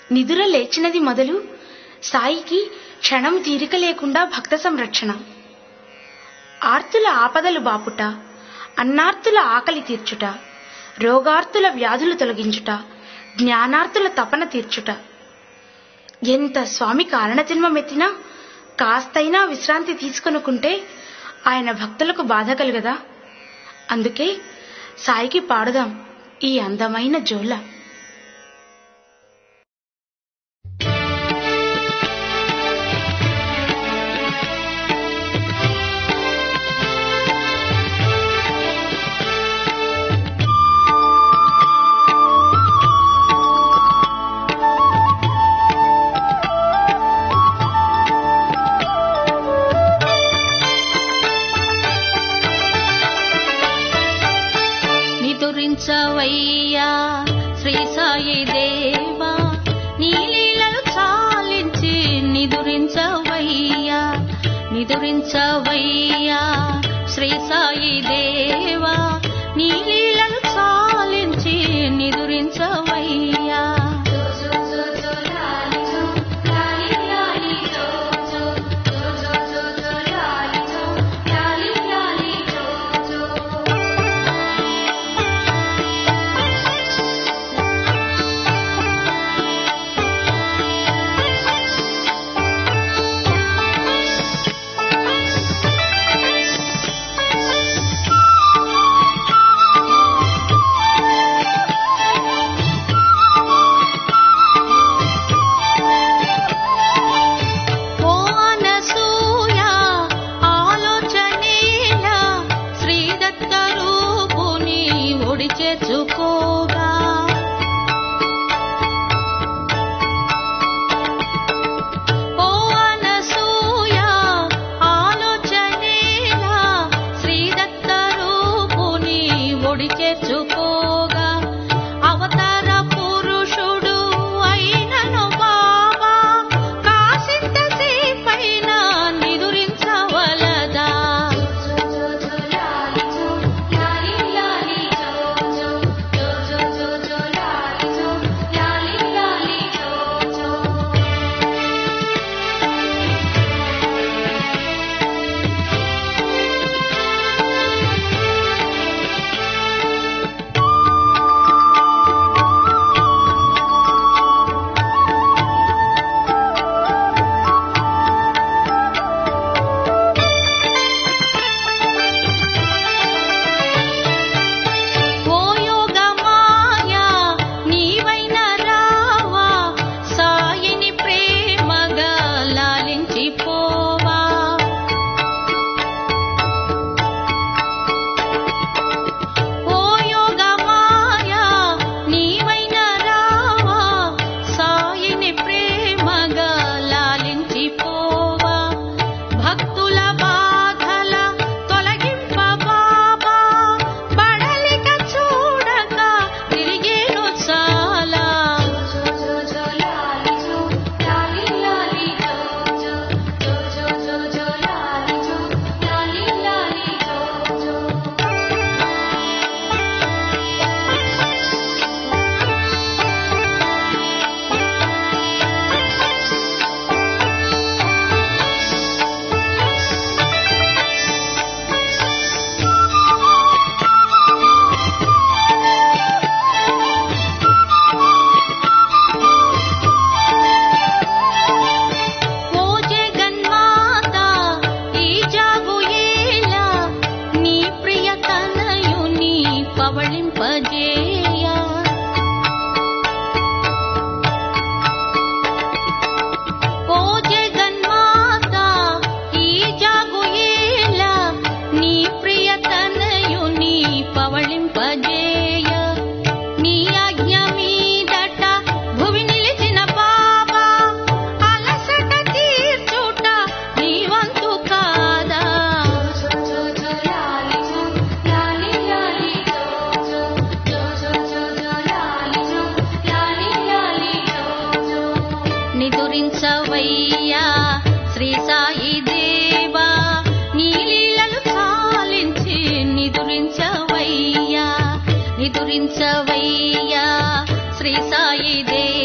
నిదుర లేచినది మొదలు సాయికి క్షణం తీరిక లేకుండా భక్త సంరక్షణ ఆర్తుల ఆపదలు బాపుట అన్నార్తుల ఆకలి తీర్చుట రోగార్తుల వ్యాధులు తొలగించుట జ్ఞానార్తుల తపన తీర్చుట ఎంత స్వామి కారణజన్మమెత్తినా కాస్తైనా విశ్రాంతి తీసుకొనుకుంటే ఆయన భక్తులకు బాధ కలుగదా అందుకే సాయికి పాడుదాం ఈ అందమైన జోల నిదురించవయ్యా శ్రీ సాయి దేవా నీ లీలలు చాలించి నిదురించవయ్యా నిదురించవయ్యా శ్రీ సాయి దేవా నీ లీలలు చాలించి నిదురించవయ్యా ఓ అనసూయ ఆలోచనేల శ్రీదత్త రూపుని ఒడి చేర్చుకోగా ఓ అనసూయ ఆలోచనేల శ్రీదత్త రూపుని ఒడి చేర్చుకోగా అవతార పురుషుడు అయినను బాబా కాసింత సేపైన నిదురించవలదా ఓ యోగమాయా నీవైన రావా సాయిని ప్రేమగా లాలించిపోవా ఓ యోగమాయా నీవైన రావా సాయిని ప్రేమగా లాలించిపోవా భక్తుల బాధల తొలగింప బాబా బడలిక చూడక తిరిగేను చాలా ఓ జగన్మాత ఈ జాగు ఏలా నీ ప్రియ తనయుని పవళింపజేయ ఓ జగన్మాత ఈ జాగు ఏలా నీ ప్రియ తనయుని పవళింపజేయ నీ ఆజ్ఞ మీదట భువి నిలిచిన బాబా అలసట తీర్చుట నీ వంతు కాదా నిదురించవయ్యా శ్రీ సాయి దేవా నీ లీలలు చాలించి నిదురించవయ్యా నిదురించవయ్యా శ్రీ సాయి దేవా